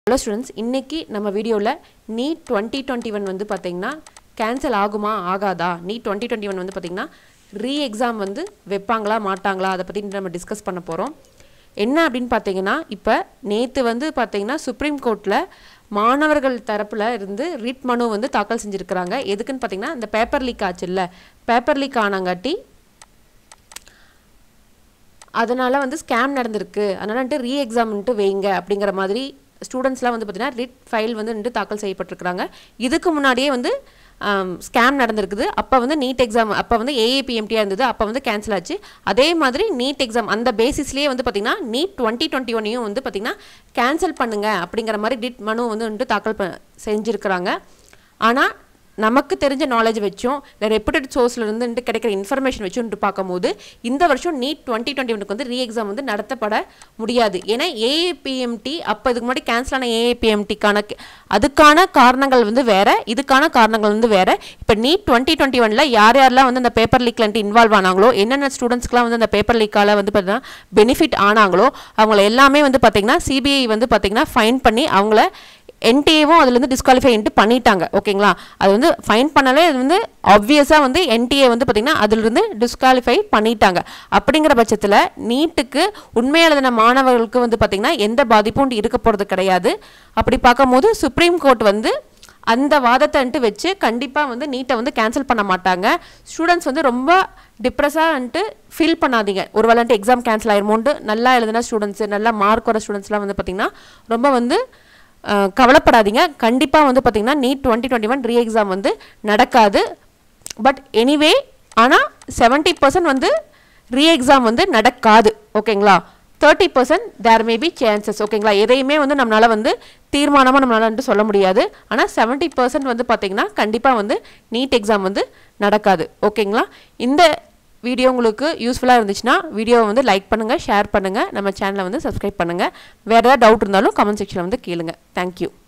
hello students இன்னைக்கு நம்ம வீடியோவில் நீட் டுவெண்ட்டி டுவெண்ட்டி ஒன் வந்து பார்த்தீங்கன்னா கேன்சல் ஆகுமா ஆகாதா நீட் டுவெண்ட்டி டுவெண்ட்டி ஒன் வந்து பார்த்தீங்கன்னா ரீ எக்ஸாம் வந்து வைப்பாங்களா மாட்டாங்களா அதை பற்றி நம்ம டிஸ்கஸ் பண்ண போகிறோம் என்ன அப்படின்னு பார்த்தீங்கன்னா இப்போ நேற்று வந்து பார்த்தீங்கன்னா சுப்ரீம் கோர்ட்டில் மாணவர்கள் தரப்பில் இருந்து ரிட் மனு வந்து தாக்கல் செஞ்சுருக்கிறாங்க எதுக்குன்னு பார்த்தீங்கன்னா இந்த பேப்பர் லீக் ஆச்சு இல்லை பேப்பர் லீக் ஆனாங்காட்டி அதனால் வந்து ஸ்கேம் நடந்திருக்கு அதனால் வந்துட்டு ரீ எக்ஸாம்ன்ட்டு வைங்க அப்படிங்கிற மாதிரி ஸ்டூடெண்ட்ஸ்லாம் வந்து பார்த்தீங்கன்னா ரிட் ஃபைல் வந்து வந்துட்டு தாக்கல் செய்யப்பட்டிருக்கிறாங்க இதுக்கு முன்னாடியே வந்து ஸ்கேம் நடந்திருக்குது அப்போ வந்து நீட் எக்ஸாம் அப்போ வந்து ஏஏபிஎம்டியாக இருந்தது அப்போ வந்து கேன்சல் ஆச்சு அதே மாதிரி நீட் எக்ஸாம் அந்த பேசிஸ்லேயே வந்து பார்த்திங்கன்னா நீட் டுவெண்ட்டி டுவெண்ட்டி ஒன்னையும் வந்து பார்த்திங்கன்னா கேன்சல் பண்ணுங்க அப்படிங்கிற மாதிரி டிட் மனு வந்து வந்துட்டு தாக்கல் ப செஞ்சுருக்கிறாங்க ஆனால் நமக்கு தெரிஞ்ச நாலேஜ் வச்சும் இல்லை ரெப்யூட்டட் சோர்ஸில் இருந்து கிடைக்கிற இன்ஃபர்மேஷன் வச்சும் பார்க்கும்போது இந்த வருஷம் நீட் டுவெண்ட்டி டுவெண்ட்டி ஒனுக்கு வந்து ரீ எக்ஸாம் வந்து நடத்தப்பட முடியாது ஏன்னா ஏஏபிஎம்டி அப்போ இதுக்கு முன்னாடி கேன்சல் ஆன ஏஏபிஎம்டிக்கான அதுக்கான காரணங்கள் வந்து வேற இதுக்கான காரணங்கள் வந்து வேற இப்போ நீட் டுவெண்ட்டி டுவெண்ட்டி ஒனில் யார் யாரெல்லாம் வந்து அந்த பேப்பர் லீக்லன்ட்டு இன்வால்வ் ஆனாங்களோ என்னென்ன ஸ்டூடெண்ட்ஸ்க்குலாம் வந்து அந்த பேப்பர் லீக்கால் வந்து பார்த்தீங்கன்னா பெனிஃபிட் ஆனாங்களோ அவங்கள எல்லாமே வந்து பார்த்திங்கன்னா சிபிஐ வந்து பார்த்திங்கன்னா ஃபைன் பண்ணி அவங்கள என்டிஏவும் அதுலேருந்து டிஸ்குவாலிஃபைன்ட்டு பண்ணிட்டாங்க ஓகேங்களா அது வந்து ஃபைன் பண்ணலே அது வந்து ஆப்வியஸாக வந்து என்டிஏ வந்து பார்த்திங்கன்னா அதிலிருந்து டிஸ்குவாலிஃபை பண்ணிட்டாங்க அப்படிங்கிற பட்சத்தில் நீட்டுக்கு உண்மை எழுதின மாணவர்களுக்கு வந்து பார்த்திங்கன்னா எந்த பாதிப்பும் இருக்க போகிறது கிடையாது அப்படி பார்க்கும்போது சுப்ரீம் கோர்ட் வந்து அந்த வாதத்தைன்ட்டு வச்சு கண்டிப்பாக வந்து நீட்டை வந்து கேன்சல் பண்ண மாட்டாங்க ஸ்டூடெண்ட்ஸ் வந்து ரொம்ப டிப்ரெஸ்ஸாகன்ட்டு ஃபீல் பண்ணாதீங்க ஒரு வேலைன்ட்டு எக்ஸாம் கேன்சல் ஆயிருமோன்ட்டு நல்லா எழுதின ஸ்டூடெண்ட்ஸு நல்லா மார்க் வர ஸ்டூடெண்ட்ஸ்லாம் வந்து பார்த்திங்கன்னா ரொம்ப வந்து கவலைப்படாதீங்க கண்டிப்பாக வந்து பார்த்திங்கன்னா NEET twenty twenty one re exam வந்து நடக்காது பட் எனிவே ஆனால் செவன்ட்டி பர்சன்ட் வந்து ரீ எக்ஸாம் வந்து நடக்காது ஓகேங்களா thirty percent there may be chances ஓகேங்களா எதையுமே வந்து நம்மளால் வந்து தீர்மானமாக நம்மளால் வந்து சொல்ல முடியாது ஆனால் செவன்ட்டி பர்சன்ட் வந்து பார்த்திங்கன்னா கண்டிப்பாக வந்து நீட் எக்ஸாம் வந்து நடக்காது ஓகேங்களா இந்த வீடியோ உங்களுக்கு யூஸ்ஃபுல்லாக இருந்துச்சுன்னா வீடியோவை வந்து லைக் பண்ணுங்கள் ஷேர் பண்ணுங்கள் நம்ம சேனலை வந்து சப்ஸ்கிரைப் பண்ணுங்கள் வேறு ஏதாவது டவுட் இருந்தாலும் கமெண்ட் செக்ஷனில் வந்து கேளுங்க தேங்க்யூ